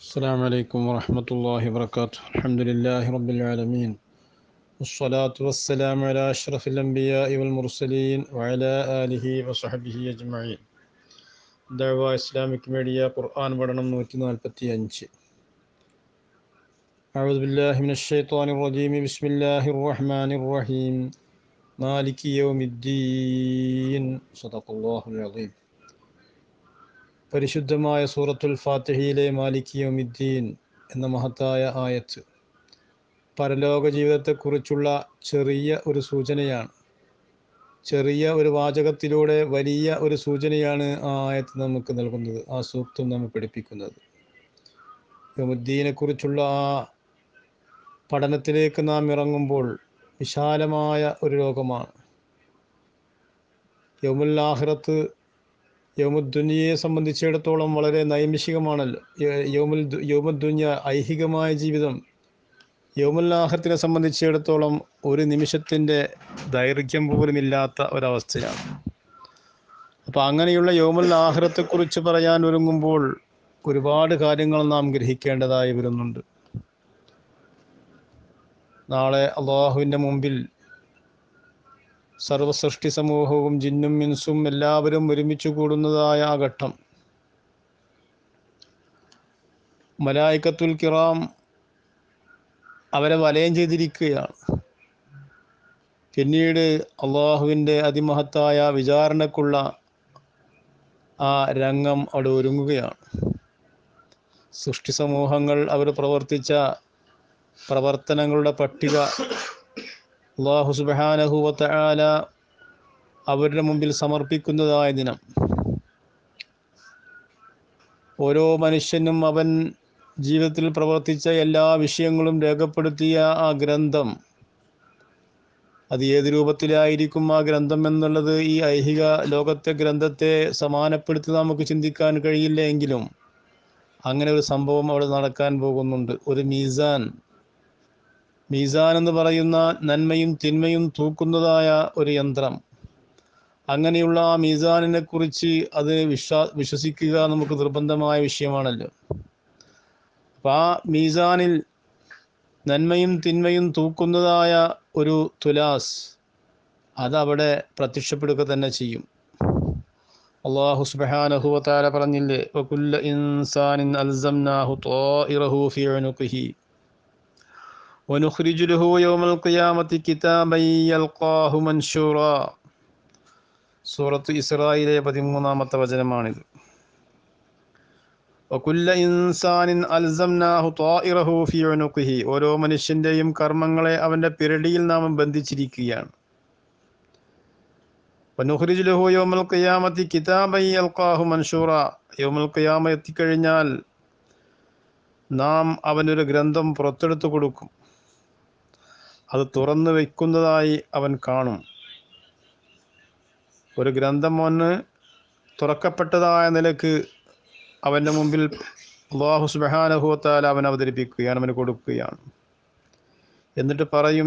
السلام عليكم ورحمة الله وبركاته الحمد لله رب العالمين والصلاة والسلام على أشرف الأنبياء والمرسلين وعلى آله وصحبه أجمعين ദഴവ Islamic media ഖുർആൻ പഠനം നൂറ്റി നാൽപ്പത്തി അഞ്ച് أعوذ بالله من الشيطان الرجيم بسم الله الرحمن الرحيم مالك يوم الدين صدق الله العظيم പരിശുദ്ധമായ സൂറത്തുൽ ഫാത്തിഹയിലെ മാലിക് യൗമിദ്ദീൻ എന്ന മഹത്തായ ആയത്ത് പരലോക ജീവിതത്തെക്കുറിച്ചുള്ള ചെറിയ ഒരു സൂചനയാണ് ചെറിയ ഒരു വാചകത്തിലൂടെ വലിയ ഒരു സൂചനയാണ് ആ ആയത്ത് നമുക്ക് നൽകുന്നത് ആ സൂക്തം നമ്മെ പഠിപ്പിക്കുന്നത് യൗമുദ്ദീനെ കുറിച്ചുള്ള ആ പഠനത്തിലേക്ക് നാം ഇറങ്ങുമ്പോൾ വിശാലമായ ഒരു ലോകമാണ് യൗമുൽ ആഖിറത്ത് യൗമുദ്ദുനിയെ സംബന്ധിച്ചിടത്തോളം വളരെ നൈമിഷികമാണല്ലോ യൗമുൽ യൗമുദ്ദുന്യ ഐഹികമായ ജീവിതം യൗമുല്ലാഹത്തിനെ സംബന്ധിച്ചിടത്തോളം ഒരു നിമിഷത്തിൻ്റെ ദൈർഘ്യം പോലും ഇല്ലാത്ത ഒരവസ്ഥയാണ് അപ്പോൾ അങ്ങനെയുള്ള യൗമുൽ ആഹ്റത്തെക്കുറിച്ച് പറയാൻ ഒരുങ്ങുമ്പോൾ ഒരുപാട് കാര്യങ്ങൾ നാം ഗ്രഹിക്കേണ്ടതായി വരുന്നുണ്ട് നാളെ അള്ളാഹുവിൻ്റെ മുമ്പിൽ സർവസൃഷ്ടി സമൂഹവും ജിന്നും മിൻസും എല്ലാവരും ഒരുമിച്ച് കൂടുന്നതായ ആ ഘട്ടം മലായിക്കത്തുൽ കിറാം അവരെ വലയം ചെയ്തിരിക്കുകയാണ് പിന്നീട് അള്ളാഹുവിൻ്റെ അതിമഹത്തായ വിചാരണക്കുള്ള ആ രംഗം അവിടെ ഒരുങ്ങുകയാണ് സൃഷ്ടി സമൂഹങ്ങൾ അവർ പ്രവർത്തിച്ച പ്രവർത്തനങ്ങളുടെ പട്ടിക അള്ളാഹു സുബാനഹുവത്ത ആല അവരുടെ മുമ്പിൽ സമർപ്പിക്കുന്നതായ ദിനം ഓരോ മനുഷ്യനും അവൻ ജീവിതത്തിൽ പ്രവർത്തിച്ച എല്ലാ വിഷയങ്ങളും രേഖപ്പെടുത്തിയ ആ ഗ്രന്ഥം അത് ഏത് രൂപത്തിലായിരിക്കും ആ ഗ്രന്ഥം എന്നുള്ളത് ഈ ഐഹിക ലോകത്തെ ഗ്രന്ഥത്തെ സമാനപ്പെടുത്തി നമുക്ക് ചിന്തിക്കാൻ കഴിയില്ല എങ്കിലും അങ്ങനെ ഒരു സംഭവം അവിടെ നടക്കാൻ പോകുന്നുണ്ട് ഒരു മീസാൻ മീസാൻ എന്ന് പറയുന്ന നന്മയും തിന്മയും തൂക്കുന്നതായ ഒരു യന്ത്രം അങ്ങനെയുള്ള ആ മീസാനിനെ കുറിച്ച് അത് വിശ്വാ വിശ്വസിക്കുക നമുക്ക് നിർബന്ധമായ വിഷയമാണല്ലോ അപ്പം ആ മീസാനിൽ നന്മയും തിന്മയും തൂക്കുന്നതായ ഒരു തുലാസ് അതവിടെ പ്രത്യക്ഷപ്പെടുക തന്നെ ചെയ്യും അള്ളാഹു സുബാനഹുവത്താല പറഞ്ഞില്ലേ വകുല്ല ഇൻസാനിൻ അൽസംനാഹു ത്വാഇറഹു ഫി ഉനുഖിഹി ونخرج له يوم القيامة كتابا يلقاه منشورا സൂറത്ത് ഇസ്രായിലെ പതിമൂന്നാമത്തെ വചനമാണിത് വകുല്ല ഇൻസാനിൻ അൽസംനാഹു ത്വാഇറഹു ഫി ഉനുഖിഹി ഓരോ മനുഷ്യന്റെയും കർമ്മങ്ങളെ അവന്റെ പിരടിയിൽ നാം ബന്ധിച്ചിരിക്കുകയാണ് വനുഖ്രിജ് ലഹു യൗമൽ ഖിയാമത്തി കിതാബൻ യൽഖാഹു മൻഷൂറ യൗമൽ ഖിയാമ എത്തിക്കഴിഞ്ഞാൽ നാം അവനൊരു ഗ്രന്ഥം പുറത്തെടുത്തു കൊടുക്കും അത് തുറന്നു വയ്ക്കുന്നതായി അവൻ കാണും ഒരു ഗ്രന്ഥം ഒന്ന് തുറക്കപ്പെട്ടതായ നിലക്ക് അവൻ്റെ മുമ്പിൽ അള്ളാഹു സുബാനഹുത്താൽ അവൻ അവതരിപ്പിക്കുകയാണ് അവന് കൊടുക്കുകയാണ് എന്നിട്ട് പറയും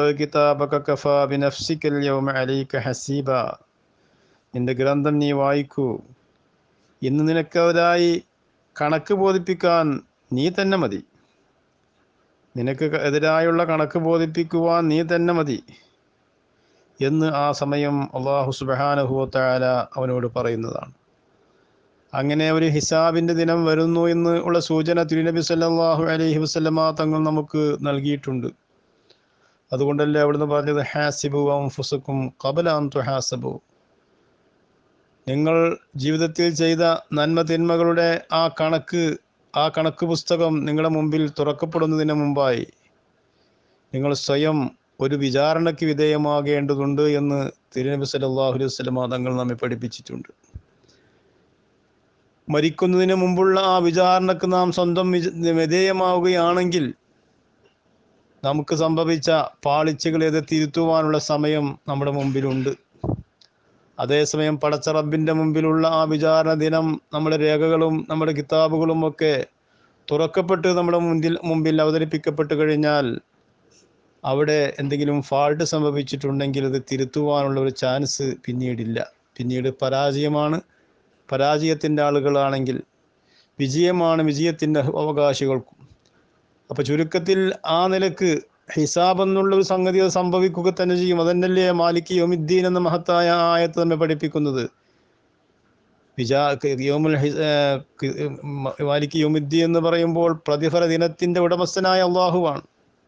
ഹസീബ നിന്റെ ഗ്രന്ഥം നീ വായിക്കൂ ഇന്ന് നിനക്കതിനായി കണക്ക് ബോധിപ്പിക്കാൻ നീ തന്നെ മതി നിനക്ക് എതിരായുള്ള കണക്ക് ബോധിപ്പിക്കുവാൻ നീ തന്നെ മതി എന്ന് ആ സമയം അള്ളാഹു സുബാനഹുവത്താല അവനോട് പറയുന്നതാണ് അങ്ങനെ ഒരു ഹിസാബിൻ്റെ ദിനം വരുന്നു എന്ന് ഉള്ള സൂചന തിരുനബി സല്ലാഹു അലൈഹി വസ്ലമ തങ്ങൾ നമുക്ക് നൽകിയിട്ടുണ്ട് അതുകൊണ്ടല്ലേ അവിടുന്ന് പറഞ്ഞത് ഹാസിബു അംഫുസക്കും കബലാൻ ഹാസബു നിങ്ങൾ ജീവിതത്തിൽ ചെയ്ത നന്മ തിന്മകളുടെ ആ കണക്ക് ആ കണക്ക് പുസ്തകം നിങ്ങളുടെ മുമ്പിൽ തുറക്കപ്പെടുന്നതിന് മുമ്പായി നിങ്ങൾ സ്വയം ഒരു വിചാരണയ്ക്ക് വിധേയമാകേണ്ടതുണ്ട് എന്ന് തിരുനബി സല്ലാഹു അലൈഹി വസ്ലമ തങ്ങൾ നമ്മെ പഠിപ്പിച്ചിട്ടുണ്ട് മരിക്കുന്നതിന് മുമ്പുള്ള ആ വിചാരണക്ക് നാം സ്വന്തം വിധേയമാവുകയാണെങ്കിൽ നമുക്ക് സംഭവിച്ച പാളിച്ചകളെ തിരുത്തുവാനുള്ള സമയം നമ്മുടെ മുമ്പിലുണ്ട് അതേസമയം പടച്ച റബ്ബിൻ്റെ മുമ്പിലുള്ള ആ വിചാരണ ദിനം നമ്മുടെ രേഖകളും നമ്മുടെ കിതാബുകളും ഒക്കെ തുറക്കപ്പെട്ട് നമ്മുടെ മുന്നിൽ മുമ്പിൽ അവതരിപ്പിക്കപ്പെട്ട് കഴിഞ്ഞാൽ അവിടെ എന്തെങ്കിലും ഫാൾട്ട് സംഭവിച്ചിട്ടുണ്ടെങ്കിൽ അത് തിരുത്തുവാനുള്ള ഒരു ചാൻസ് പിന്നീടില്ല പിന്നീട് പരാജയമാണ് പരാജയത്തിൻ്റെ ആളുകളാണെങ്കിൽ വിജയമാണ് വിജയത്തിൻ്റെ അവകാശികൾക്കും അപ്പോൾ ചുരുക്കത്തിൽ ആ നിലക്ക് ഹിസാബ് എന്നുള്ള ഒരു സംഗതി അത് സംഭവിക്കുക തന്നെ ചെയ്യും അതന്നല്ലേ മാലിക് യോമിദ്ദീൻ എന്ന മഹത്തായ ആയത്ത് നമ്മെ പഠിപ്പിക്കുന്നത് വിജാ യോമുൽ ഹി- ഏർ കി- മ- മാലിക് യോമിദ്ദീൻ എന്ന് പറയുമ്പോൾ പ്രതിഫല ദിനത്തിൻ്റെ ഉടമസ്ഥനായ അള്ളാഹുവാണ്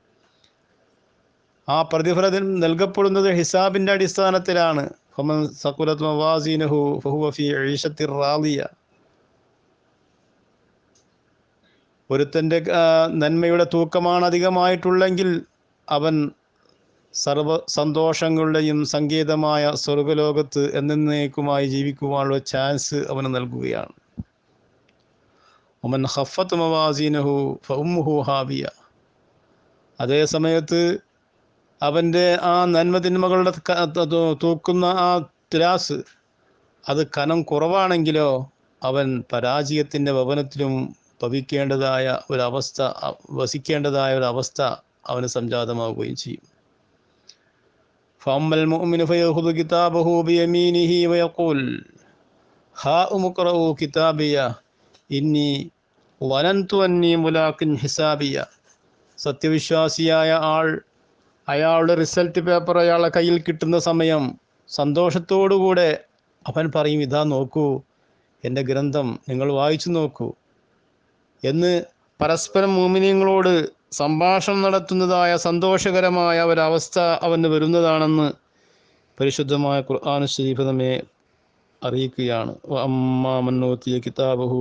ആ പ്രതിഫലം നൽകപ്പെടുന്നത് ഹിസാബിൻ്റെ അടിസ്ഥാനത്തിലാണ് ഫമൻ സഖുലത് മവാസീനഹു ഫഹുവ ഫീ ഈശത്തിർ റാളിയ ഒരുത്തൻ്റെ ആ, നന്മയുടെ തൂക്കമാണ് അധികമായിട്ടുള്ളെങ്കിൽ അവൻ സർവ സന്തോഷങ്ങളുടെയും സംഗീതമായ സ്വർഗലോകത്ത് എന്നേക്കുമായി ജീവിക്കുവാനുള്ള ചാൻസ് അവന് നൽകുകയാണ് ഒമൻ ഹഫത്ത് മവാസീനഹു ഫഉമ്മുഹു ഹാവിയ അതേ സമയത്ത് അവൻ്റെ ആ നന്മ തിന്മകളുടെ ക- ത- ത- തൂക്കുന്ന ആ തുലാസ് അത് കനം കുറവാണെങ്കിലോ അവൻ പരാജയത്തിൻ്റെ ഭവനത്തിലും ഭവിക്കേണ്ടതായ ഒരവസ്ഥ അ- വസിക്കേണ്ടതായ ഒരവസ്ഥ അവന് സംജാതമാവുകയും ചെയ്യും فأما المؤمن فيأخذ كتابه بيمينه ويقول هاؤم اقرءوا كتابي إني ظننت أني ملاق حسابي സത്യവിശ്വാസിയായ ആൾ അയാളുടെ റിസൾട്ട് പേപ്പർ അയാളെ കയ്യിൽ കിട്ടുന്ന സമയം സന്തോഷത്തോടുകൂടെ അവൻ പറയും ഇതാ നോക്കൂ എൻ്റെ ഗ്രന്ഥം നിങ്ങൾ വായിച്ചു നോക്കൂ എന്ന് പരസ്പരം മോമിനിയങ്ങളോട് സംഭാഷണം നടത്തുന്നതായ സന്തോഷകരമായ ഒരവസ്ഥ അവന് വരുന്നതാണെന്ന് പരിശുദ്ധമായ ഖുർആൻ ഷരീഫ് നമ്മെ അറിയിക്കുകയാണ് അമ്മാമന്നൂത്തിയ കിതാബഹു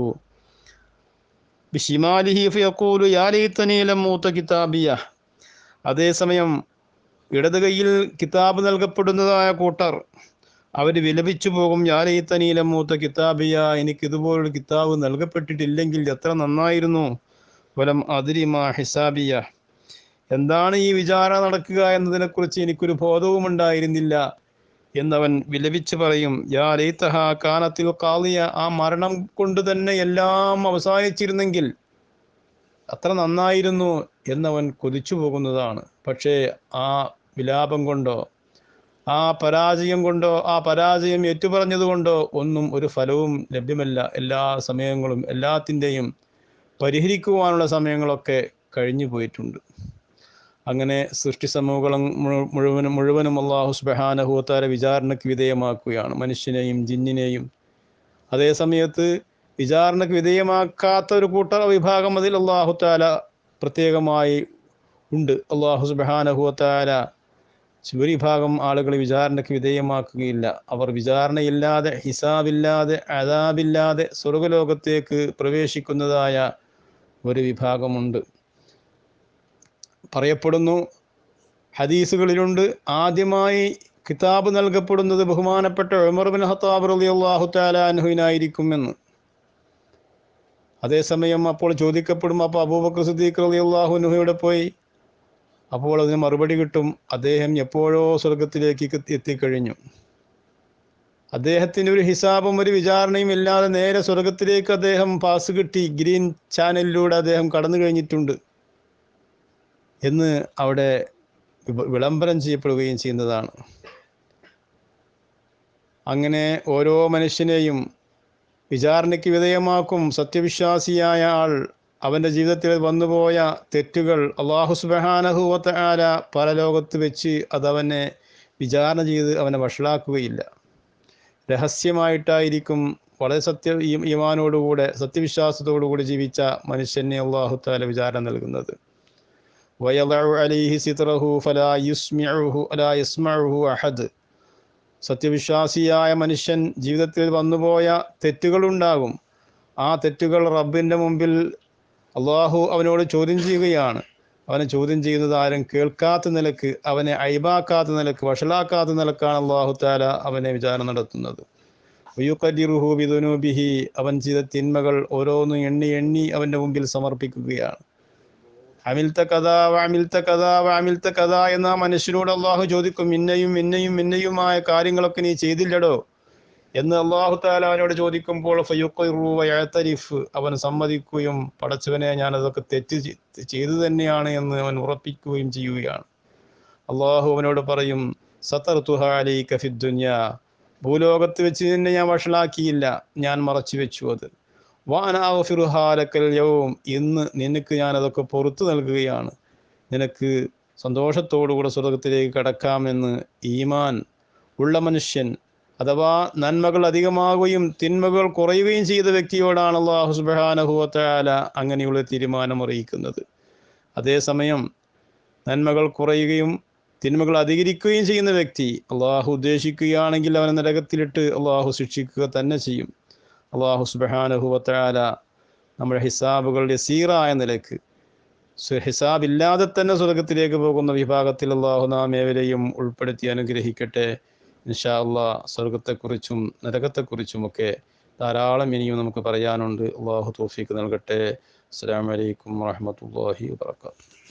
ബിഷിമാലിഹി ഫയഖൂലു യാ ലൈതനി ലം ഊത കിതാബിയ അതേസമയം ഇടത് കൈയിൽ കിതാബ് നൽകപ്പെടുന്നതായ കൂട്ടർ അവർ വിലപിച്ചു പോകും യാ ലൈതനി ലം ഊത കിതാബിയ എനിക്ക് ഇതുപോലൊരു കിതാബ് നൽകപ്പെട്ടിട്ടില്ലെങ്കിൽ എത്ര നന്നായിരുന്നു വലം അതിരിമാ ഹിസാബിയ എന്താണ് ഈ വിചാരണ നടക്കുക എന്നതിനെക്കുറിച്ച് എനിക്കൊരു ബോധവും ഉണ്ടായിരുന്നില്ല എന്നവൻ വിലപിച്ച് പറയും യാ ലൈതഹ കാനത്തിൽ കാളിയ ആ മരണം കൊണ്ട് തന്നെ എല്ലാം അവസാനിച്ചിരുന്നെങ്കിൽ അത്ര നന്നായിരുന്നു എന്നവൻ കൊതിച്ചു പോകുന്നതാണ് പക്ഷേ ആ വിലാപം കൊണ്ടോ ആ പരാജയം കൊണ്ടോ ആ പരാജയം ഏറ്റുപറഞ്ഞതുകൊണ്ടോ ഒന്നും ഒരു ഫലവും ലഭ്യമല്ല എല്ലാ സമയങ്ങളും എല്ലാത്തിൻ്റെയും പരിഹരിക്കുവാനുള്ള സമയങ്ങളൊക്കെ കഴിഞ്ഞു പോയിട്ടുണ്ട് അങ്ങനെ സൃഷ്ടി സമൂഹം മുഴു- മുഴുവനും മുഴുവനും അള്ളാഹു സുബഹാനഹുത്താര വിചാരണയ്ക്ക് വിധേയമാക്കുകയാണ് മനുഷ്യനെയും ജിന്നിനെയും അതേ സമയത്ത് വിചാരണയ്ക്ക് വിധേയമാക്കാത്ത ഒരു കൂട്ടർ വിഭാഗം അതിൽ അള്ളാഹു താല പ്രത്യേകമായി ഉണ്ട് അള്ളാഹു സുബഹാനഹുത്താല ഭൂരിഭാഗം ആളുകൾ വിചാരണയ്ക്ക് വിധേയമാക്കുകയില്ല അവർ വിചാരണയില്ലാതെ ഹിസാബില്ലാതെ അതാബില്ലാതെ സ്വർഗലോകത്തേക്ക് പ്രവേശിക്കുന്നതായ ഒരു വിഭാഗമുണ്ട് പറയപ്പെടുന്നു ഹദീസുകളിലുണ്ട് ആദ്യമായി കിതാബ് നൽകപ്പെടുന്നത് ബഹുമാനപ്പെട്ട ഉമർ ബിൻ ഹത്താബ് റളിയല്ലാഹു തആല അൻഹുവിനായിരിക്കുമെന്ന് അതേസമയം അപ്പോൾ ചോദിക്കപ്പെടും അപ്പോൾ അബൂബക്കർ സിദ്ദീഖ് റളിയല്ലാഹു അൻഹുവിടെ പോയി അപ്പോൾ അതിന് മറുപടി കിട്ടും അദ്ദേഹം എപ്പോഴോ സ്വർഗത്തിലേക്ക് എത്തി- എത്തിക്കഴിഞ്ഞു അദ്ദേഹത്തിന് ഒരു ഹിസാബും ഒരു വിചാരണയും ഇല്ലാതെ നേരെ സ്വർഗത്തിലേക്ക് അദ്ദേഹം പാസ് കിട്ടി ഗ്രീൻ ചാനലിലൂടെ അദ്ദേഹം കടന്നു കഴിഞ്ഞിട്ടുണ്ട് എന്ന് അവിടെ വിപ- വിളംബരം ചെയ്യപ്പെടുകയും ചെയ്യുന്നതാണ് അങ്ങനെ ഓരോ മനുഷ്യനെയും വിചാരണയ്ക്ക് വിധേയമാക്കും സത്യവിശ്വാസിയായ ആൾ അവൻ്റെ ജീവിതത്തിൽ വന്നുപോയ തെറ്റുകൾ അള്ളാഹു സുബഹാനഹുവത്ത ആല പരലോകത്ത് വെച്ച് അതവനെ വിചാരണ ചെയ്ത് അവനെ വഷളാക്കുകയില്ല രഹസ്യമായിട്ടായിരിക്കും വളരെ സത്യ ഈ- ഈമാനോടുകൂടെ സത്യവിശ്വാസത്തോടുകൂടി ജീവിച്ച മനുഷ്യനെ അള്ളാഹു താല വിചാരണ നൽകുന്നത് വയളഉ അലൈഹി സിത്രഹു ഫലാ യുസ്മിഉഹു അലാ യസ്മഉഹു അഹദ് സത്യവിശ്വാസിയായ മനുഷ്യൻ ജീവിതത്തിൽ വന്നുപോയ തെറ്റുകളുണ്ടാകും ആ തെറ്റുകൾ റബ്ബിൻ്റെ മുമ്പിൽ അള്ളാഹു അവനോട് ചോദ്യം ചെയ്യുകയാണ് അവനെ ചോദ്യം ചെയ്യുന്നത് ആരും കേൾക്കാത്ത നിലക്ക് അവനെ അയബാക്കാത്ത നിലക്ക് വഷളാക്കാത്ത നിലക്കാണ് അള്ളാഹു താല അവനെ വിചാരണ നടത്തുന്നത് വയുക്കല്ലിറുഹു ബിദുനൂബിഹി അവൻ ചെയ്ത തിന്മകൾ ഓരോന്നും എണ്ണി എണ്ണി അവൻ്റെ മുമ്പിൽ സമർപ്പിക്കുകയാണ് അമിൽത്ത കഥ വാമിൽത്ത കഥ വാമിൽത്ത കഥ എന്ന ആ മനുഷ്യനോട് അള്ളാഹു ചോദിക്കും ഇന്നയും ഇന്നയും ഇന്നയുമായ കാര്യങ്ങളൊക്കെ നീ ചെയ്തില്ലടോ എന്ന് അള്ളാഹു താല അവനോട് ചോദിക്കുമ്പോൾ ഫയുക്കറിഫ് അവൻ സമ്മതിക്കുകയും പടച്ചവനെ ഞാൻ അതൊക്കെ തെറ്റ് ചെ- ചെയ്തു തന്നെയാണ് എന്ന് അവൻ ഉറപ്പിക്കുകയും ചെയ്യുകയാണ് അള്ളാഹു അവനോട് പറയും സത്തർ തുഹാലി കഫിദ്ദുന്യ ഭൂലോകത്ത് വെച്ച് തന്നെ ഞാൻ വഷളാക്കിയില്ല ഞാൻ മറച്ചു വെച്ചു അത് വാനാഫിറുഹാലക്കൽ യവും ഇന്ന് നിനക്ക് ഞാൻ അതൊക്കെ പുറത്തു നൽകുകയാണ് നിനക്ക് സന്തോഷത്തോടുകൂടെ സ്വർഗത്തിലേക്ക് കടക്കാമെന്ന് ഈമാൻ ഉള്ള മനുഷ്യൻ അഥവാ നന്മകൾ അധികമാവുകയും തിന്മകൾ കുറയുകയും ചെയ്ത വ്യക്തിയോടാണ് അള്ളാഹു സുബാനഹുവത്താല അങ്ങനെയുള്ള തീരുമാനം അറിയിക്കുന്നത് അതേസമയം നന്മകൾ കുറയുകയും തിന്മകൾ അധികരിക്കുകയും ചെയ്യുന്ന വ്യക്തി അള്ളാഹു ഉദ്ദേശിക്കുകയാണെങ്കിൽ അവനെ നരകത്തിലിട്ട് അള്ളാഹു ശിക്ഷിക്കുക തന്നെ ചെയ്യും അള്ളാഹു സുബാനഹുവത്താല നമ്മുടെ ഹിസാബുകൾ യസീറായ നിലക്ക് ഹിസാബ് ഇല്ലാതെ തന്നെ സ്വർഗത്തിലേക്ക് പോകുന്ന വിഭാഗത്തിൽ അള്ളാഹു നാം ഏവരെയും ഉൾപ്പെടുത്തി അനുഗ്രഹിക്കട്ടെ ഇൻഷാ അള്ളാ സ്വർഗത്തെക്കുറിച്ചും നരകത്തെക്കുറിച്ചുമൊക്കെ ധാരാളം ഇനിയും നമുക്ക് പറയാനുണ്ട് അള്ളാഹു തോഫീക്ക് നൽകട്ടെ അസ്സാം വലൈക്കും വാഹമത്തല്ലാഹി വാത്തു